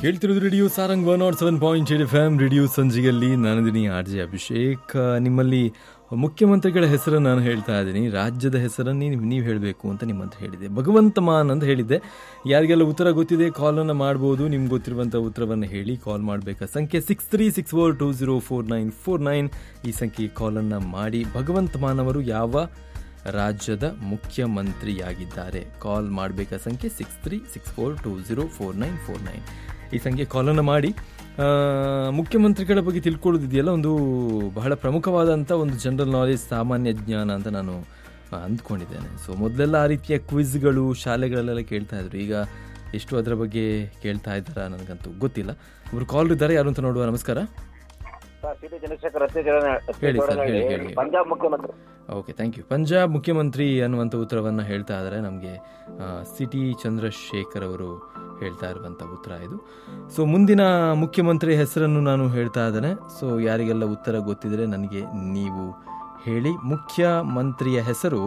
ಕೇಳ್ತಿರೋದು radio Saarang one naught seven point eight F M radio ಸಂಜೆಯಲ್ಲಿ ನಾನಿದ್ದೀನಿ ಆರ್ ಜೆ ಅಭಿಷೇಕ್ ನಿಮ್ಮಲ್ಲಿ ಮುಖ್ಯಮಂತ್ರಿಗಳ ಹೆಸರನ್ನು ನಾನು ಹೇಳ್ತಾ ಇದ್ದೀನಿ ರಾಜ್ಯದ ಹೆಸರನ್ನು ನೀವು ಹೇಳಬೇಕು ಅಂತ ನಿಮ್ಮಂತ ಹೇಳಿದೆ ಭಗವಂತ ಮಾನ್ ಅಂತ ಹೇಳಿದ್ದೆ ಯಾರಿಗೆಲ್ಲ ಉತ್ತರ ಗೊತ್ತಿದೆ ಕಾಲನ್ನು ಮಾಡ್ಬೋದು ನಿಮ್ಗೆ ಗೊತ್ತಿರುವಂಥ ಉತ್ತರವನ್ನು ಹೇಳಿ ಕಾಲ್ ಮಾಡಬೇಕಾ ಸಂಖ್ಯೆ six three six four two zero four nine four nine ಈ ಸಂಖ್ಯೆಗೆ ಕಾಲನ್ನು ಮಾಡಿ ಭಗವಂತ ಮಾನ್ ಅವರು ಯಾವ ರಾಜ್ಯದ ಮುಖ್ಯಮಂತ್ರಿಯಾಗಿದ್ದಾರೆ ಕಾಲ್ ಮಾಡಬೇಕಾ ಸಂಖ್ಯೆ six three six four two zero four nine four nine ಈ ಸಂಖ್ಯೆ ಕಾಲನ್ನು ಮಾಡಿ ಆ, ಮುಖ್ಯಮಂತ್ರಿಗಳ ಬಗ್ಗೆ ತಿಳ್ಕೊಳ್ಳೋದಿದೆಯಲ್ಲ ಒಂದು ಬಹಳ ಪ್ರಮುಖವಾದಂಥ ಒಂದು ಜನರಲ್ ನಾಲೆಜ್ ಸಾಮಾನ್ಯ ಜ್ಞಾನ ಅಂತ ನಾನು ಆ, ಅಂದ್ಕೊಂಡಿದ್ದೇನೆ ಸೊ ಮೊದಲೆಲ್ಲ ಆ ರೀತಿಯ ಕ್ವಿಜ್ಗಳು ಶಾಲೆಗಳಲ್ಲೆಲ್ಲ ಕೇಳ್ತಾ ಇದ್ರು ಈಗ ಎಷ್ಟು ಅದರ ಬಗ್ಗೆ ಕೇಳ್ತಾ ಇದ್ದಾರಾ ನನಗಂತೂ ಗೊತ್ತಿಲ್ಲ ಒಬ್ರು ಕಾಲ್ ಇದ್ದಾರೆ ಯಾರು ಅಂತ ನೋಡುವ ನಮಸ್ಕಾರ ಸರ್ ಸಿ ಟಿ ಚಂದ್ರಶೇಖರ್ ರಸ್ತೆ ಜೋಡಣೆ- ಹೇಳಿ ಸರ್, ಜೋಡಣೆ ಹೇಳಿ, ಹೇಳಿ. ಹೇಳಿ. ಪಂಜಾಬ್ ಮುಖ್ಯಮಂತ್ರಿ ಓಕೆ ಥ್ಯಾಂಕ್ ಯು ಪಂಜಾಬ್ ಮುಖ್ಯಮಂತ್ರಿ ಅನ್ನುವಂಥ ಉತ್ತರವನ್ನು ಹೇಳ್ತಾ ಇದ್ದಾರೆ ನಮಗೆ ಸಿ ಟಿ ಚಂದ್ರಶೇಖರ್ ಅವರು ಹೇಳ್ತಾ ಇರುವಂಥ ಉತ್ತರ ಇದು ಸೊ ಮುಂದಿನ ಮುಖ್ಯಮಂತ್ರಿ ಹೆಸರನ್ನು ನಾನು ಹೇಳ್ತಾ ಇದ್ದೇನೆ ಸೊ ಯಾರಿಗೆಲ್ಲ ಉತ್ತರ ಗೊತ್ತಿದ್ರೆ ನನಗೆ ನೀವು ಹೇಳಿ ಮುಖ್ಯಮಂತ್ರಿಯ ಹೆಸರು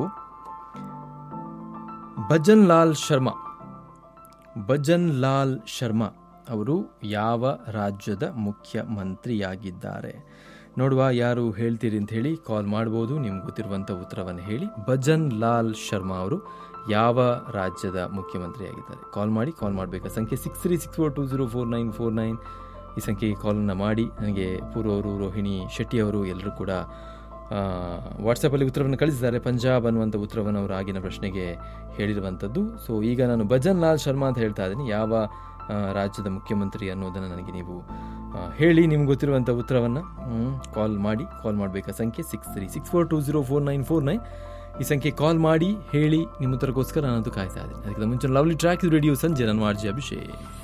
ಭಜನ್ ಲಾಲ್ ಶರ್ಮಾ ಭಜನ್ ಲಾಲ್ ಶರ್ಮಾ ಅವರು ಯಾವ ರಾಜ್ಯದ ಮುಖ್ಯಮಂತ್ರಿಯಾಗಿದ್ದಾರೆ ನೋಡುವ ಯಾರು ಹೇಳ್ತೀರಿ ಅಂತ ಹೇಳಿ ಕಾಲ್ ಮಾಡ್ಬೋದು ನಿಮ್ಗೆ ಗೊತ್ತಿರುವಂಥ ಉತ್ತರವನ್ನು ಹೇಳಿ ಭಜನ್ ಲಾಲ್ ಶರ್ಮಾ ಅವರು ಯಾವ ರಾಜ್ಯದ ಮುಖ್ಯಮಂತ್ರಿಯಾಗಿದ್ದಾರೆ ಕಾಲ್ ಮಾಡಿ ಕಾಲ್ ಮಾಡಬೇಕಾ ಸಂಖ್ಯೆ six three six four two zero four nine four nine ಈ ಸಂಖ್ಯೆಗೆ ಕಾಲನ್ನು ಮಾಡಿ ನನಗೆ ಪೂರ್ವ ಅವರು ರೋಹಿಣಿ ಶೆಟ್ಟಿ ಅವರು ಎಲ್ಲರೂ ಕೂಡ ವಾಟ್ಸಪ್ಪಲ್ಲಿ ಉತ್ತರವನ್ನು ಕಳಿಸಿದ್ದಾರೆ ಪಂಜಾಬ್ ಅನ್ನುವಂಥ ಉತ್ತರವನ್ನು ಅವರು ಆಗಿನ ಪ್ರಶ್ನೆಗೆ ಹೇಳಿರುವಂಥದ್ದು ಸೊ ಈಗ ನಾನು ಭಜನ್ ಲಾಲ್ ಶರ್ಮಾ ಅಂತ ಹೇಳ್ತಾ ಇದ್ದೀನಿ ಯಾವ ಆ, ರಾಜ್ಯದ ಮುಖ್ಯಮಂತ್ರಿ ಅನ್ನೋದನ್ನು ನನಗೆ ನೀವು ಆ, ಹೇಳಿ ನಿಮ್ಗೆ ಗೊತ್ತಿರುವಂಥ ಉತ್ತರವನ್ನು ಕಾಲ್ ಮಾಡಿ ಕಾಲ್ ಮಾಡಬೇಕಾ ಸಂಖ್ಯೆ six three six four two zero four nine four nine ಈ ಸಂಖ್ಯೆ ಕಾಲ್ ಮಾಡಿ ಹೇಳಿ ನಿಮ್ಮ ಉತ್ತರಕ್ಕೋಸ್ಕರ ನಾನಂತೂ ಕಾಯ್ತಾ ಇದ್ದೀನಿ ಅದಕ್ಕೆ ಮುಂಚೆ ಲವ್ಲಿ ಟ್ರ್ಯಾಕ್ ರೇಡಿಯೋ ಸಂಜೆ ನಾನು ಆರ್ಜಿ ಅಭಿಷೇಕ್